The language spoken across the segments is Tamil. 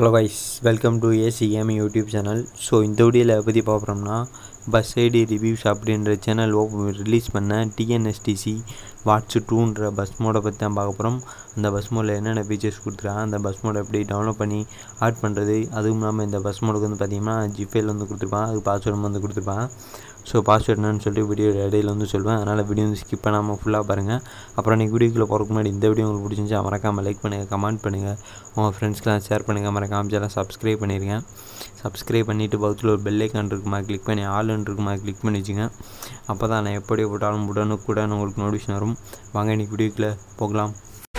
hello guys welcome to ACM YouTube channel so இந்த வீடியோவில் எதை பற்றி பார்க்குறோம்னா பஸ் ஐடி ரிவ்யூஸ் அப்படின்ற சேனல் ரிலீஸ் பண்ண டிஎன்எஸ்டிசி வாட்ஸ் டூன்ற பஸ் மோடை பற்றி தான் பார்க்க போகிறோம் அந்த பஸ் மோடில் என்னென்ன ஃபீச்சர்ஸ் கொடுத்துருக்காங்க அந்த பஸ் மோடை எப்படி டவுன்லோட் பண்ணி ஆட் பண்ணுறது அதுவும் இல்லாமல் இந்த பஸ் மோடுக்கு வந்து பார்த்திங்கன்னா ஜிபேயில் வந்து கொடுத்துருப்பான் அதுக்கு பாஸ்வேர்டு வந்து கொடுத்துருப்பான் ஸோ பாஸ்வேர்ட் என்னன்னு சொல்லிட்டு வீடியோ இடையில வந்து சொல்லுவேன் அதனால் வீடியோ வந்து ஸ்கிப் பண்ணாமல் ஃபுல்லாக பாருங்கள் அப்புறம் நீங்கள் வீடியோக்குள்ளே போகிறதுக்கு முன்னாடி இந்த வீடியோ உங்களுக்கு பிடிச்சிருந்துச்சா மறக்காமல் லைக் பண்ணுங்கள் கமெண்ட் பண்ணுங்கள் உங்கள் ஃப்ரெண்ட்ஸ்க்கெலாம் ஷேர் பண்ணுங்கள் மறக்காமல் சேனல் சப்ஸ்கிரைப் பண்ணிடுங்க சப்ஸ்கிரைப் பண்ணிவிட்டு பக்கத்தில் ஒரு பெல் ஐக்கான் இருக்குமா கிளிக் பண்ணி ஆளுன்னு இருக்குமா கிளிக் பண்ணி வச்சுங்க அப்போ தான் நான் எப்படி போட்டாலும் உடனுக்குடன் உங்களுக்கு நோட்டிஃபிகேஷன் வரும் வாங்க இன்றைக்கி வீடியோக்குள்ளே போகலாம்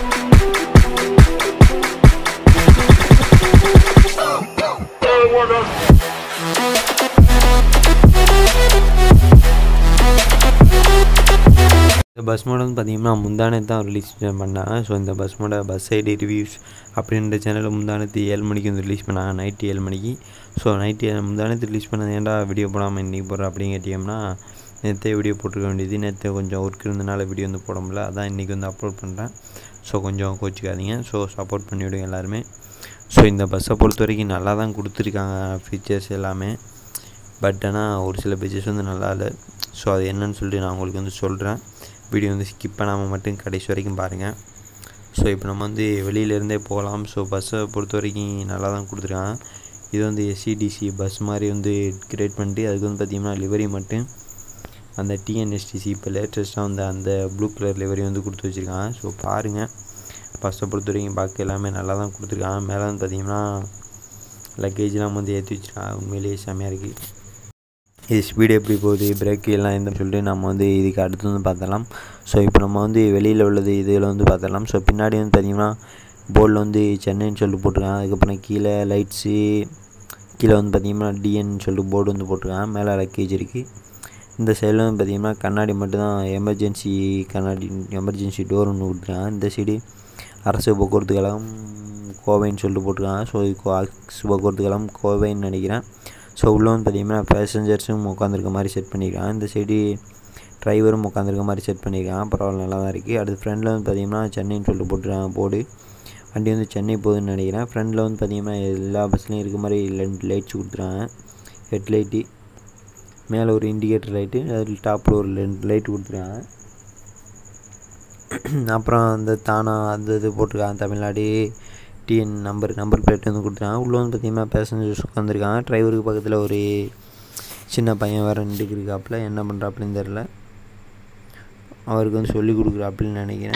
இந்த பஸ் மோட் வந்து பார்த்திங்கன்னா முந்தானத்து தான் ரிலீஸ் பண்ணாங்க ஸோ இந்த பஸ் மோட பஸ் ஐடி ரிவ்யூஸ் அப்படின்ற சேனலில் முந்தானத்து ஏழு மணிக்கு வந்து ரிலீஸ் பண்ணாங்க நைட்டு ஏழு மணிக்கு ஸோ நைட்டு முந்தானத்து ரிலீஸ் பண்ணது ஏன்டா வீடியோ போடாமல் இன்றைக்கி போடுற அப்படின்னு கேட்டிங்கன்னா நேற்றே வீடியோ போட்டிருக்க வேண்டியது நேற்று கொஞ்சம் ஒர்க் இருந்தனால வீடியோ வந்து போட முடியல அதான் இன்றைக்கி வந்து அப்லோட் பண்ணுறேன் ஸோ கொஞ்சம் கோச்சிக்காதீங்க ஸோ சப்போர்ட் பண்ணிவிடுங்க எல்லாருமே ஸோ இந்த பஸ்ஸை பொறுத்த வரைக்கும் நல்லா தான் கொடுத்துருக்காங்க ஃபீச்சர்ஸ் எல்லாமே பட் ஆனால் ஒரு சில ஃபீச்சர்ஸ் வந்து நல்லா இல்லை ஸோ அது என்னன்னு சொல்லிட்டு நான் உங்களுக்கு வந்து சொல்கிறேன் வீடியோ வந்து ஸ்கிப் பண்ணாமல் மட்டும் கடைசி வரைக்கும் பாருங்கள் ஸோ இப்போ நம்ம வந்து வெளியிலேருந்தே போகலாம் ஸோ பஸ்ஸை பொறுத்த வரைக்கும் நல்லா தான் கொடுத்துருக்காங்க இது வந்து எஸ்சிடிசி பஸ் மாதிரி வந்து கிரியேட் பண்ணிட்டு அதுக்கு வந்து பார்த்திங்கன்னா லிவரி மட்டும் அந்த டிஎன்எஸ்டிசி இப்போ லேட்டஸ்ட்டாக வந்து அந்த ப்ளூ கலர் லிவரி வந்து கொடுத்து வச்சுருக்காங்க ஸோ பாருங்கள் பஸ்ஸை பொறுத்த வரைக்கும் பார்க்க எல்லாமே நல்லா தான் கொடுத்துருக்காங்க மேலே வந்து பார்த்திங்கன்னா லக்கேஜ்லாம் வந்து ஏற்றி வச்சுருக்காங்க உண்மையிலேயே செம்மையாக இருக்குது இது ஸ்பீடு எப்படி போகுது பிரேக் எல்லாம் எந்த சொல்லிட்டு நம்ம வந்து இதுக்கு அடுத்து வந்து பார்த்தலாம் ஸோ இப்போ நம்ம வந்து வெளியில் உள்ளது இதில் வந்து பார்த்தலாம் ஸோ பின்னாடி வந்து பார்த்திங்கன்னா போர்டில் வந்து சென்னைன்னு சொல்லிட்டு போட்டிருக்காங்க அதுக்கப்புறம் கீழே லைட்ஸு கீழே வந்து பார்த்திங்கன்னா டிஎன் சொல்லிட்டு போர்டு வந்து போட்டிருக்காங்க மேலே லக்கேஜ் இருக்குது இந்த சைடில் வந்து பார்த்திங்கன்னா கண்ணாடி மட்டும்தான் எமர்ஜென்சி கண்ணாடி எமர்ஜென்சி டோர் ஒன்று கொடுத்துருக்காங்க இந்த சைடு அரசு போக்குவரத்து கழகம் கோவைன்னு சொல்லிட்டு போட்டிருக்காங்க ஸோ அரசு போக்குவரத்து கழகம் கோவைன்னு நினைக்கிறேன் ஸோ உள்ளே வந்து பார்த்திங்கன்னா பேசஞ்சர்ஸும் உட்காந்துருக்க மாதிரி செட் பண்ணியிருக்காங்க இந்த சைடு டிரைவரும் உட்காந்துருக்க மாதிரி செட் பண்ணியிருக்காங்க பரவாயில்ல நல்லா தான் இருக்குது அடுத்து ஃப்ரண்டில் வந்து பார்த்திங்கன்னா சென்னைன்னு சொல்லிட்டு போட்டுருக்காங்க போர்டு வண்டி வந்து சென்னை போகுதுன்னு நினைக்கிறேன் ஃப்ரண்டில் வந்து பார்த்திங்கன்னா எல்லா பஸ்லேயும் இருக்க மாதிரி ரெண்டு லைட்ஸ் கொடுத்துருக்காங்க ஹெட்லைட்டு மேலே ஒரு இண்டிகேட்டர் லைட்டு அதில் டாப்பில் ஒரு ரெண்டு லைட்டு கொடுத்துருக்காங்க அப்புறம் அந்த தானா அந்த இது போட்டிருக்காங்க Tamil Nadu TN number number plate வந்து கொடுத்துருக்காங்க உள்ளே வந்து பார்த்திங்கன்னா பேசஞ்சர்ஸ் உட்காந்துருக்காங்க டிரைவருக்கு பக்கத்தில் ஒரு சின்ன பையன் வேறு நின்றுக்கு இருக்காப்புல என்ன பண்ணுறாப்புலன்னு தெரில அவருக்கு வந்து சொல்லி கொடுக்குறாப்புலன்னு நினைக்கிறேன்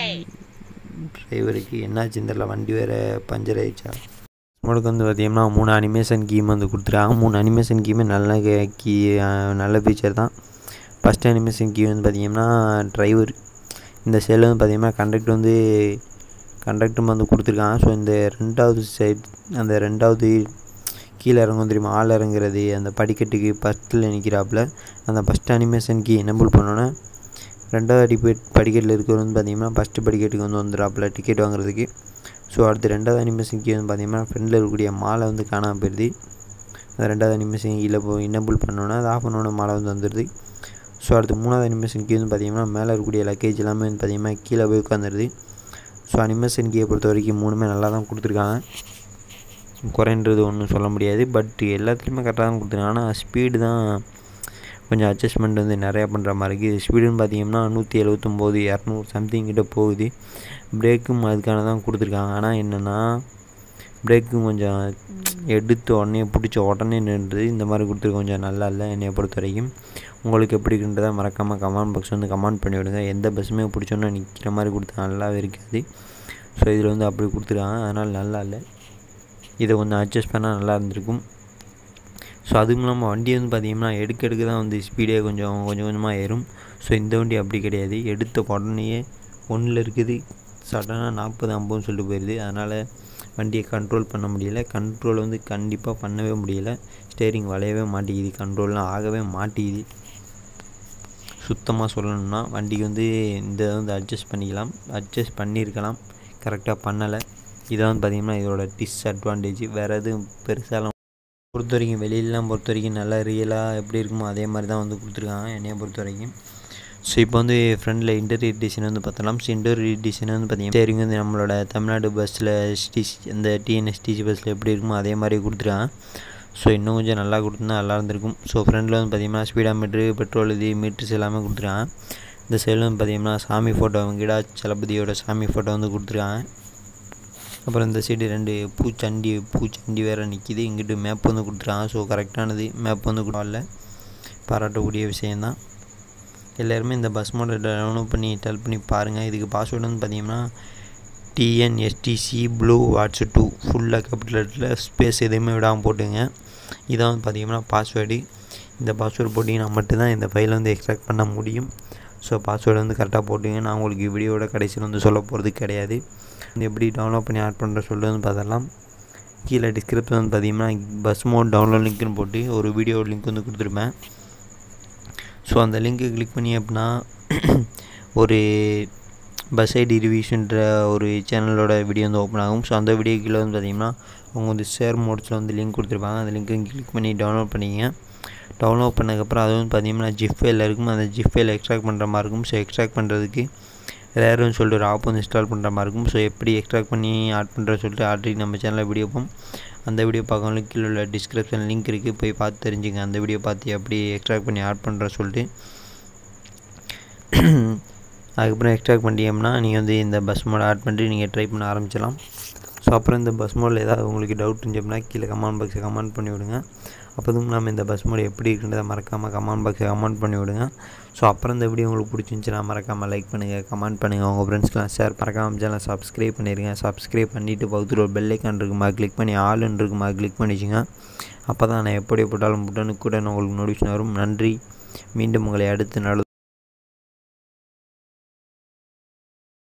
டிரைவருக்கு என்னாச்சுன்னு தெரில வண்டி வேறு பஞ்சர் ஆயிடுச்சா உங்களுக்கு வந்து பார்த்திங்கன்னா மூணு அனிமேஷன் கீம் வந்து கொடுத்துருக்காங்க மூணு அனிமேஷன் கீமே நல்ல கீ நல்ல ஃபீச்சர் தான் ஃபஸ்ட் அனிமேஷன் கீ வந்து பார்த்திங்கன்னா டிரைவர் இந்த சைடில் வந்து பார்த்திங்கன்னா கண்டக்டர் வந்து கண்டக்டரும் வந்து கொடுத்துருக்காங்க ஸோ இந்த ரெண்டாவது சைட் அந்த ரெண்டாவது கீழே இறங்கும் தெரியுமா ஆள் இறங்குறது அந்த படிக்கட்டுக்கு ஃபஸ்ட்டில் நிற்கிறாப்புல அந்த ஃபஸ்ட் அனிமேஷன் கீ எனபிள் பண்ணோன்னே ரெண்டாவது அடிப்பேட் படிக்கட்டில் இருக்கிறது வந்து பார்த்திங்கன்னா ஃபஸ்ட்டு படிக்கட்டுக்கு வந்து வந்துடுறாப்புல டிக்கெட் வாங்குறதுக்கு ஸோ அடுத்து ரெண்டாவது அனிமேஷன் கீ வந்து பார்த்திங்கன்னா ஃப்ரெண்டில் இருக்கக்கூடிய மாலை வந்து காணாமல் போயிடுது அந்த ரெண்டாவது அனிமேஷன் கீழே போய் எனபிள் பண்ணோன்னே அது ஆஃப் பண்ணோன்னே மாலை வந்து வந்துடுது ஸோ அடுத்து மூணாவது அனிமேஷன் கீ வந்து பார்த்திங்கன்னா மேலே இருக்கக்கூடிய லக்கேஜ் எல்லாமே வந்து பார்த்திங்கன்னா கீழே போய் உட்காந்துருது ஸோ அனிமேஷன் கீயை பொறுத்த வரைக்கும் மூணுமே நல்லா தான் கொடுத்துருக்காங்க குறைன்றது ஒன்றும் சொல்ல முடியாது பட் எல்லாத்துலேயுமே கரெக்டாக தான் கொடுத்துருக்காங்க ஆனால் ஸ்பீடு தான் கொஞ்சம் அட்ஜஸ்ட்மெண்ட் வந்து நிறையா பண்ணுற மாதிரி இருக்குது ஸ்பீடுன்னு பார்த்தீங்கன்னா நூற்றி எழுபத்தொம்போது இரநூறு சம்திங் கிட்ட போகுது பிரேக்கும் அதுக்கான தான் கொடுத்துருக்காங்க ஆனால் என்னென்னா பிரேக்கும் கொஞ்சம் எடுத்து உடனே பிடிச்ச உடனே நின்றுது இந்த மாதிரி கொடுத்துருக்க கொஞ்சம் நல்லா இல்லை என்னையை பொறுத்த வரைக்கும் உங்களுக்கு எப்படி இருக்குன்றதை மறக்காமல் கமெண்ட் பாக்ஸ் வந்து கமெண்ட் பண்ணி விடுங்க எந்த பஸ்ஸுமே பிடிச்சோன்னா நிற்கிற மாதிரி கொடுத்தா நல்லாவே இருக்காது ஸோ இதில் வந்து அப்படி கொடுத்துருக்காங்க அதனால் நல்லா இல்லை இதை கொஞ்சம் அட்ஜஸ்ட் பண்ணால் நல்லா இருந்திருக்கும் ஸோ அதுவும் இல்லாமல் வண்டி வந்து பார்த்திங்கன்னா எடுக்க எடுக்க தான் வந்து ஸ்பீடே கொஞ்சம் கொஞ்சம் கொஞ்சமாக ஏறும் ஸோ இந்த வண்டி அப்படி கிடையாது எடுத்த உடனேயே ஒன்றில் இருக்குது சடனாக நாற்பது ஐம்பதுன்னு சொல்லிட்டு போயிடுது அதனால் வண்டியை கண்ட்ரோல் பண்ண முடியல கண்ட்ரோல் வந்து கண்டிப்பாக பண்ணவே முடியல ஸ்டேரிங் வளையவே மாட்டேங்குது கண்ட்ரோல்லாம் ஆகவே மாட்டேங்குது சுத்தமாக சொல்லணும்னா வண்டிக்கு வந்து இந்த வந்து அட்ஜஸ்ட் பண்ணிக்கலாம் அட்ஜஸ்ட் பண்ணியிருக்கலாம் கரெக்டாக பண்ணலை இதை வந்து பார்த்திங்கன்னா இதோட டிஸ்அட்வான்டேஜ் வேறு எதுவும் பெருசாலாம் பொறுத்த வரைக்கும் வெளியிலலாம் பொறுத்த வரைக்கும் நல்லா ரியலாக எப்படி இருக்குமோ அதே மாதிரி தான் வந்து கொடுத்துருக்காங்க என்னையை பொறுத்த வரைக்கும் ஸோ இப்போ வந்து ஃப்ரண்டில் இன்டீரியர் டிசைன் வந்து பார்த்தலாம் ஸோ இன்டீரியர் டிசைன் வந்து பார்த்தீங்கன்னா ஸ்டேரிங் வந்து நம்மளோட தமிழ்நாடு பஸ்ஸில் ஸ்டிச் இந்த டிஎன்எஸ்டிசி பஸ்ஸில் எப்படி இருக்குமோ அதே மாதிரி கொடுத்துருக்காங்க ஸோ இன்னும் கொஞ்சம் நல்லா கொடுத்துருந்தா நல்லா இருந்திருக்கும் ஸோ ஃப்ரண்டில் வந்து பார்த்தீங்கன்னா ஸ்பீடா மீட்ரு பெட்ரோல் இது மீட்டர்ஸ் எல்லாமே கொடுத்துருக்காங்க இந்த சைடில் வந்து பார்த்தீங்கன்னா சாமி ஃபோட்டோ கிடா சலபதியோட சாமி ஃபோட்டோ வந்து கொடுத்துருக்காங்க அப்புறம் இந்த சைடு ரெண்டு பூச்சண்டி பூச்சண்டி வேறு நிற்கிது இங்கிட்டு மேப் வந்து கொடுத்துருக்காங்க ஸோ கரெக்டானது மேப் வந்து கொடுக்கல பாராட்டக்கூடிய விஷயந்தான் எல்லாருமே இந்த பஸ் மோட டவுன்லோட் பண்ணி டெல் பண்ணி பாருங்கள் இதுக்கு பாஸ்வேர்டு வந்து பார்த்தீங்கன்னா டிஎன்எஸ்டிசி ப்ளூ வாட்ஸ் டூ ஃபுல்லாக கேபிட்டலில் ஸ்பேஸ் எதுவுமே விடாமல் போட்டுங்க இதான் வந்து பார்த்தீங்கன்னா பாஸ்வேர்டு இந்த பாஸ்வேர்டு போட்டிங்கன்னா மட்டும்தான் இந்த ஃபைலை வந்து எக்ஸ்ட்ராக்ட் பண்ண முடியும் ஸோ பாஸ்வேர்டு வந்து கரெக்டாக போட்டுங்க நான் உங்களுக்கு வீடியோட கடைசியில் வந்து சொல்ல போகிறது கிடையாது இது எப்படி டவுன்லோட் பண்ணி ஆட் பண்ணுற சொல்லிட்டு வந்து பார்த்தலாம் கீழே டிஸ்கிரிப்ஷன் வந்து பார்த்தீங்கன்னா பஸ் மோட் டவுன்லோட் லிங்க்னு போட்டு ஒரு வீடியோ லிங்க் வந்து கொடுத்துருப்பேன் ஸோ அந்த லிங்க்கு கிளிக் பண்ணி அப்படின்னா ஒரு பஸ் ஐடி ரிவியூஷன்ற ஒரு சேனலோட வீடியோ வந்து ஓப்பன் ஆகும் ஸோ அந்த வீடியோ கீழே வந்து பார்த்தீங்கன்னா அவங்க வந்து ஷேர் மோட்ஸில் வந்து லிங்க் கொடுத்துருப்பாங்க அந்த லிங்க்கை கிளிக் பண்ணி டவுன்லோட் பண்ணிங்க டவுன்லோட் பண்ணதுக்கப்புறம் அது வந்து பார்த்தீங்கன்னா ஜிப் ஃபைல் இருக்கும் அந்த ஜிப் ஃபைல் எக்ஸ்ட்ராக்ட் பண்ணுற மாதிரி இருக்கும் ஸோ எக்ஸ்ட்ராக்ட் பண்ணுறதுக்கு ரேருன்னு சொல்லிட்டு ஒரு ஆப் வந்து இன்ஸ்டால் பண்ணுற மாதிரி இருக்கும் ஸோ எப்படி எக்ஸ்ட்ராக்ட் பண்ணி ஆட் பண்ணுற சொல்லிட்டு ஆல்ரெடி நம்ம சேனலில் வீடியோ போம் அந்த வீடியோ பார்க்கணும் கீழே உள்ள டிஸ்கிரிப்ஷன் லிங்க் இருக்குது போய் பார்த்து தெரிஞ்சுங்க அந்த வீடியோ பார்த்து எப்படி எக்ஸ்ட்ராக்ட் பண்ணி ஆட் பண்ணுற சொல்லிட்டு அதுக்கப்புறம் எக்ஸ்ட்ராக்ட் பண்ணிட்டீங்கன்னா நீங்கள் வந்து இந்த பஸ் மோட் ஆட் பண்ணிட்டு நீங்கள் ட்ரை பண்ண ஆரம்பிச்சிடலாம் ஸோ அப்புறம் இந்த பஸ் மோடில் ஏதாவது உங்களுக்கு டவுட் இருந்துச்சுன்னா கீழே கமெண்ட் பாக்ஸில் கமெண்ட் பண்ணி விடுங்க அப்போதும் நம்ம இந்த பஸ் மோடு எப்படி இருக்குன்றதை மறக்காமல் கமெண்ட் பாக்ஸில் கமெண்ட் பண்ணி விடுங்க ஸோ அப்புறம் இந்த வீடியோ உங்களுக்கு பிடிச்சிருந்துச்சுன்னா மறக்காமல் லைக் பண்ணுங்கள் கமெண்ட் பண்ணுங்கள் உங்கள் ஃப்ரெண்ட்ஸ்க்கெலாம் ஷேர் மறக்காமல் சேனல் சப்ஸ்கிரைப் பண்ணிடுங்க சப்ஸ்கிரைப் பண்ணிவிட்டு பக்கத்தில் ஒரு பெல்லைக்கான் இருக்குமா கிளிக் பண்ணி ஆளுன்னு இருக்குமா கிளிக் பண்ணிச்சுங்க அப்போ தான் நான் எப்படி போட்டாலும் உடனுக்குடன் உங்களுக்கு நோட்டிஃபிகேஷன் வரும் நன்றி மீண்டும் உங்களை அடுத்து நல்லது